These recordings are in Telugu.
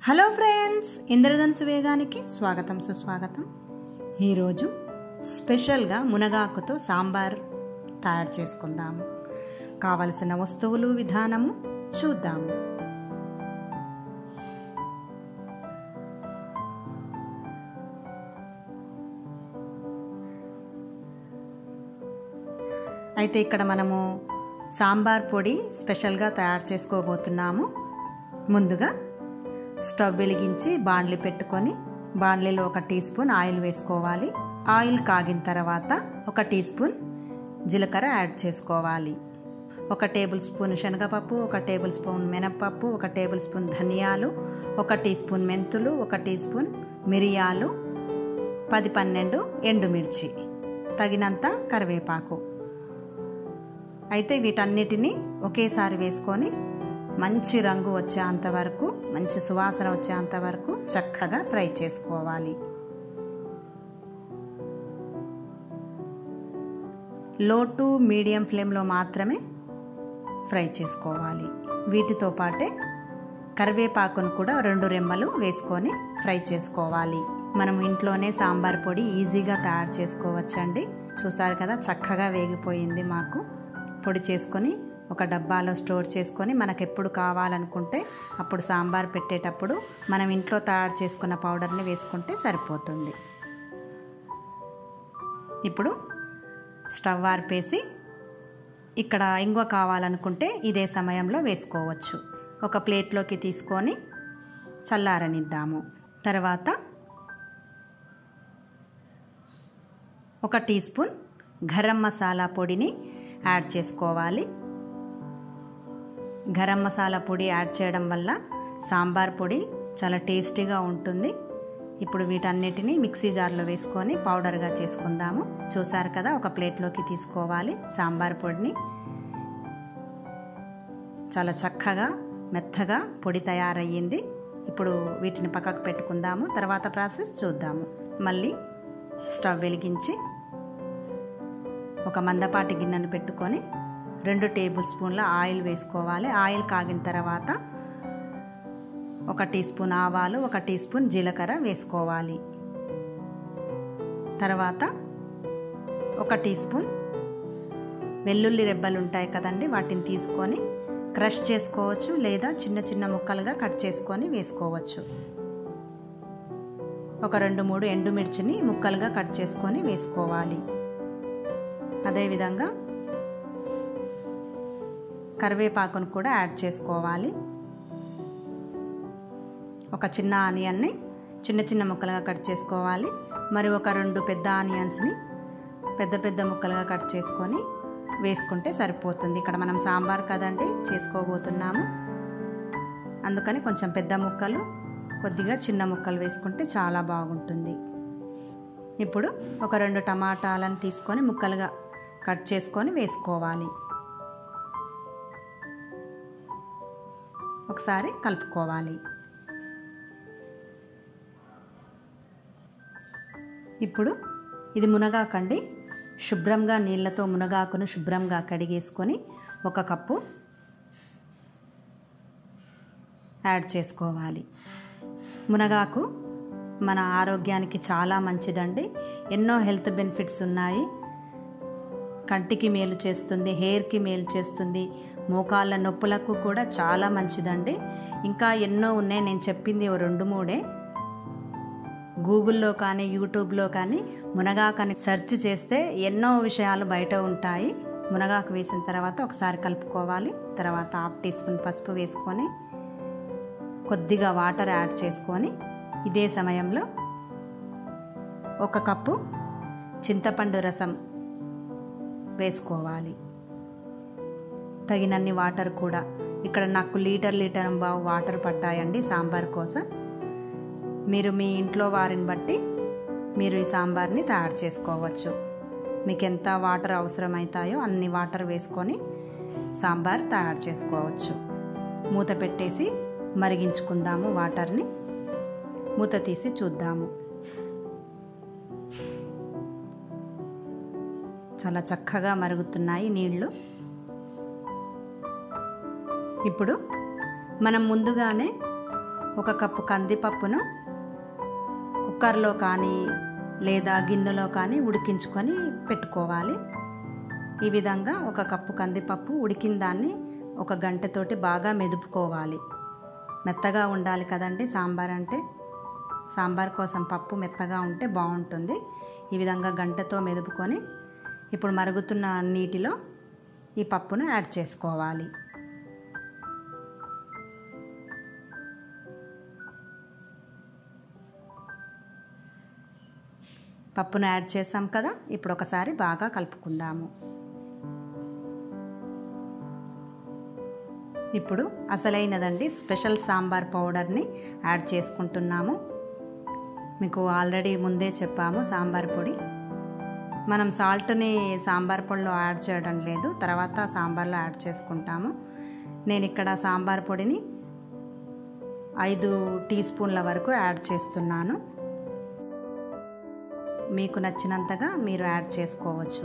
హలో ఫ్రెండ్స్ ఇంద్రధనుసు వేగానికి స్వాగతం సుస్వాగతం ఈరోజు స్పెషల్గా మునగాకుతో సాంబార్ తయారు చేసుకుందాము కావలసిన వస్తువులు విధానము చూద్దాము అయితే ఇక్కడ మనము సాంబార్ పొడి స్పెషల్గా తయారు చేసుకోబోతున్నాము ముందుగా స్టవ్ వెలిగించి బాండ్లీ పెట్టుకొని బాండ్లీలో ఒక టీ స్పూన్ ఆయిల్ వేసుకోవాలి ఆయిల్ కాగిన తర్వాత ఒక టీ స్పూన్ జీలకర్ర యాడ్ చేసుకోవాలి ఒక టేబుల్ స్పూన్ శనగపప్పు ఒక టేబుల్ స్పూన్ మినప్పప్పు ఒక టేబుల్ స్పూన్ ధనియాలు ఒక టీ స్పూన్ మెంతులు ఒక టీ స్పూన్ మిరియాలు పది పన్నెండు ఎండుమిర్చి తగినంత కరివేపాకు అయితే వీటన్నిటిని ఒకేసారి వేసుకొని మంచి రంగు వచ్చేంత వరకు మంచి సువాసన వచ్చేంత వరకు చక్కగా ఫ్రై చేసుకోవాలి లో టు మీడియం ఫ్లేమ్లో మాత్రమే ఫ్రై చేసుకోవాలి వీటితో పాటే కరివేపాకును కూడా రెండు రెమ్మలు వేసుకొని ఫ్రై చేసుకోవాలి మనం ఇంట్లోనే సాంబార్ పొడి ఈజీగా తయారు చేసుకోవచ్చండి చూసారు కదా చక్కగా వేగిపోయింది మాకు పొడి చేసుకొని ఒక డబ్బాలో స్టోర్ చేసుకొని మనకు ఎప్పుడు కావాలనుకుంటే అప్పుడు సాంబార్ పెట్టేటప్పుడు మనం ఇంట్లో తయారు చేసుకున్న పౌడర్ని వేసుకుంటే సరిపోతుంది ఇప్పుడు స్టవ్ ఆర్పేసి ఇక్కడ ఇంగువ కావాలనుకుంటే ఇదే సమయంలో వేసుకోవచ్చు ఒక ప్లేట్లోకి తీసుకొని చల్లారనిద్దాము తర్వాత ఒక టీ స్పూన్ గరం మసాలా పొడిని యాడ్ చేసుకోవాలి గరం మసాలా పొడి యాడ్ చేయడం వల్ల సాంబార్ పొడి చాలా టేస్టీగా ఉంటుంది ఇప్పుడు వీటన్నిటిని మిక్సీ జార్లో వేసుకొని పౌడర్గా చేసుకుందాము చూసారు కదా ఒక ప్లేట్లోకి తీసుకోవాలి సాంబార్ పొడిని చాలా చక్కగా మెత్తగా పొడి తయారయ్యింది ఇప్పుడు వీటిని పక్కకు పెట్టుకుందాము తర్వాత ప్రాసెస్ చూద్దాము మళ్ళీ స్టవ్ వెలిగించి ఒక మందపాటి గిన్నెను పెట్టుకొని రెండు టేబుల్ స్పూన్ల ఆయిల్ వేసుకోవాలి ఆయిల్ కాగిన తర్వాత ఒక టీ స్పూన్ ఆవాలు ఒక టీ స్పూన్ జీలకర్ర వేసుకోవాలి తర్వాత ఒక టీ స్పూన్ వెల్లుల్లి రెబ్బలు ఉంటాయి కదండి వాటిని తీసుకొని క్రష్ చేసుకోవచ్చు లేదా చిన్న చిన్న ముక్కలుగా కట్ చేసుకొని వేసుకోవచ్చు ఒక రెండు మూడు ఎండుమిర్చిని ముక్కలుగా కట్ చేసుకొని వేసుకోవాలి అదేవిధంగా కరివేపాకును కూడా యాడ్ చేసుకోవాలి ఒక చిన్న ఆనియన్ని చిన్న చిన్న ముక్కలుగా కట్ చేసుకోవాలి మరి ఒక రెండు పెద్ద ఆనియన్స్ని పెద్ద పెద్ద ముక్కలుగా కట్ చేసుకొని వేసుకుంటే సరిపోతుంది ఇక్కడ మనం సాంబార్ కదండి చేసుకోబోతున్నాము అందుకని కొంచెం పెద్ద ముక్కలు కొద్దిగా చిన్న ముక్కలు వేసుకుంటే చాలా బాగుంటుంది ఇప్పుడు ఒక రెండు టమాటాలను తీసుకొని ముక్కలుగా కట్ చేసుకొని వేసుకోవాలి ఒకసారి కలుపుకోవాలి ఇప్పుడు ఇది మునగాకండి శుభ్రంగా నీళ్ళతో మునగాకును శుభ్రంగా కడిగేసుకొని ఒక కప్పు యాడ్ చేసుకోవాలి మునగాకు మన ఆరోగ్యానికి చాలా మంచిదండి ఎన్నో హెల్త్ బెనిఫిట్స్ ఉన్నాయి కంటికి మేలు చేస్తుంది హెయిర్కి మేలు చేస్తుంది మోకాళ్ళ నొప్పులకు కూడా చాలా మంచిదండి ఇంకా ఎన్నో ఉన్నాయి నేను చెప్పింది ఓ రెండు మూడే గూగుల్లో కానీ యూట్యూబ్లో కానీ మునగాకని సెర్చ్ చేస్తే ఎన్నో విషయాలు బయట ఉంటాయి మునగాకు వేసిన తర్వాత ఒకసారి కలుపుకోవాలి తర్వాత హాఫ్ టీ స్పూన్ పసుపు వేసుకొని కొద్దిగా వాటర్ యాడ్ చేసుకొని ఇదే సమయంలో ఒక కప్పు చింతపండు రసం వేసుకోవాలి తగినన్ని వాటర్ కూడా ఇక్కడ నాకు లీటర్ లీటర్ బావు వాటర్ పట్టాయండి సాంబార్ కోసం మీరు మీ ఇంట్లో వారిని బట్టి మీరు ఈ సాంబార్ని తయారు చేసుకోవచ్చు మీకు ఎంత వాటర్ అవసరమవుతాయో అన్ని వాటర్ వేసుకొని సాంబార్ తయారు చేసుకోవచ్చు మూత పెట్టేసి మరిగించుకుందాము వాటర్ని మూత తీసి చూద్దాము చాలా చక్కగా మరుగుతున్నాయి నీళ్లు ఇప్పుడు మనం ముందుగానే ఒక కప్పు కందిపప్పును కుక్కర్లో కానీ లేదా గిన్నెలో కానీ ఉడికించుకొని పెట్టుకోవాలి ఈ విధంగా ఒక కప్పు కందిపప్పు ఉడికిన దాన్ని ఒక గంటతోటి బాగా మెదుపుకోవాలి మెత్తగా ఉండాలి కదండి సాంబార్ అంటే సాంబార్ కోసం పప్పు మెత్తగా ఉంటే బాగుంటుంది ఈ విధంగా గంటతో మెదుపుకొని ఇప్పుడు మరుగుతున్న నీటిలో ఈ పప్పును యాడ్ చేసుకోవాలి పప్పును యాడ్ చేసాం కదా ఇప్పుడు ఒకసారి బాగా కలుపుకుందాము ఇప్పుడు అసలైనదండి స్పెషల్ సాంబార్ పౌడర్ని యాడ్ చేసుకుంటున్నాము మీకు ఆల్రెడీ ముందే చెప్పాము సాంబార్ పొడి మనం సాల్ట్ని సాంబార్ పొడిలో యాడ్ చేయడం లేదు తర్వాత సాంబార్లో యాడ్ చేసుకుంటాము నేను ఇక్కడ సాంబార్ పొడిని ఐదు టీ స్పూన్ల వరకు యాడ్ చేస్తున్నాను మీకు నచ్చినంతగా మీరు యాడ్ చేసుకోవచ్చు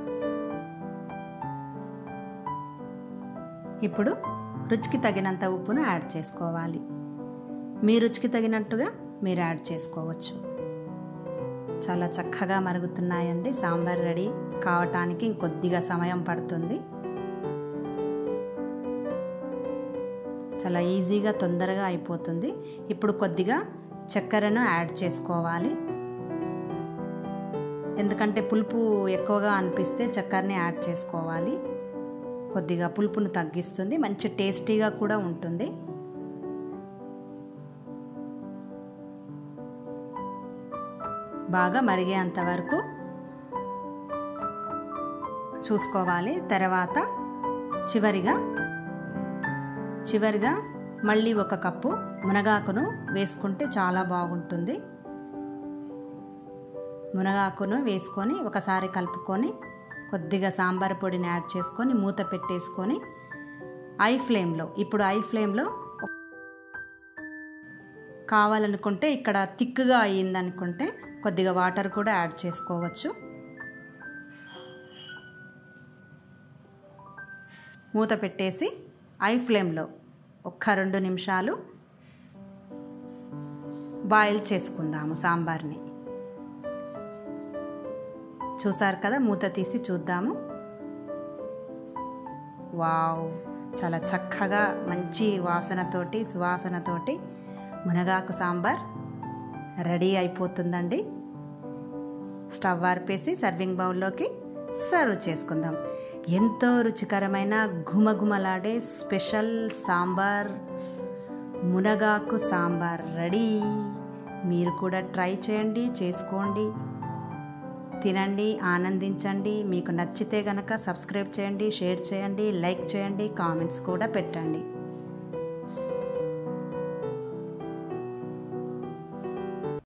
ఇప్పుడు రుచికి తగినంత ఉప్పును యాడ్ చేసుకోవాలి మీ రుచికి తగినట్టుగా మీరు యాడ్ చేసుకోవచ్చు చాలా చక్కగా మరుగుతున్నాయండి సాంబార్ రెడీ కావటానికి ఇంకొద్దిగా సమయం పడుతుంది చాలా ఈజీగా తొందరగా అయిపోతుంది ఇప్పుడు కొద్దిగా చక్కెరను యాడ్ చేసుకోవాలి ఎందుకంటే పులుపు ఎక్కువగా అనిపిస్తే చక్కెరని యాడ్ చేసుకోవాలి కొద్దిగా పులుపును తగ్గిస్తుంది మంచి టేస్టీగా కూడా ఉంటుంది బాగా మరిగేంత వరకు చూసుకోవాలి తర్వాత చివరిగా చివరిగా మళ్ళీ ఒక కప్పు మునగాకును వేసుకుంటే చాలా బాగుంటుంది మునగాకును వేసుకొని ఒకసారి కలుపుకొని కొద్దిగా సాంబార్ పొడిని యాడ్ చేసుకొని మూత పెట్టేసుకొని ఐ ఫ్లేమ్లో ఇప్పుడు ఐ ఫ్లేమ్లో కావాలనుకుంటే ఇక్కడ థిక్గా అయ్యిందనుకుంటే కొద్దిగా వాటర్ కూడా యాడ్ చేసుకోవచ్చు మూత పెట్టేసి ఐ ఫ్లేమ్లో ఒక్క రెండు నిమిషాలు బాయిల్ చేసుకుందాము సాంబార్ని చూసారు కదా మూత తీసి చూద్దాము వావ్ చాలా చక్కగా మంచి వాసనతోటి సువాసనతోటి మునగాకు సాంబార్ రెడీ అయిపోతుందండి స్టవ్ ఆర్పేసి సర్వింగ్ బౌల్లోకి సర్వ్ చేసుకుందాం ఎంతో రుచికరమైన ఘుమఘుమలాడే స్పెషల్ సాంబార్ మునగాకు సాంబార్ రెడీ మీరు కూడా ట్రై చేయండి చేసుకోండి తినండి ఆనందించండి మీకు నచ్చితే గనక సబ్స్క్రైబ్ చేయండి షేర్ చేయండి లైక్ చేయండి కామెంట్స్ కూడా పెట్టండి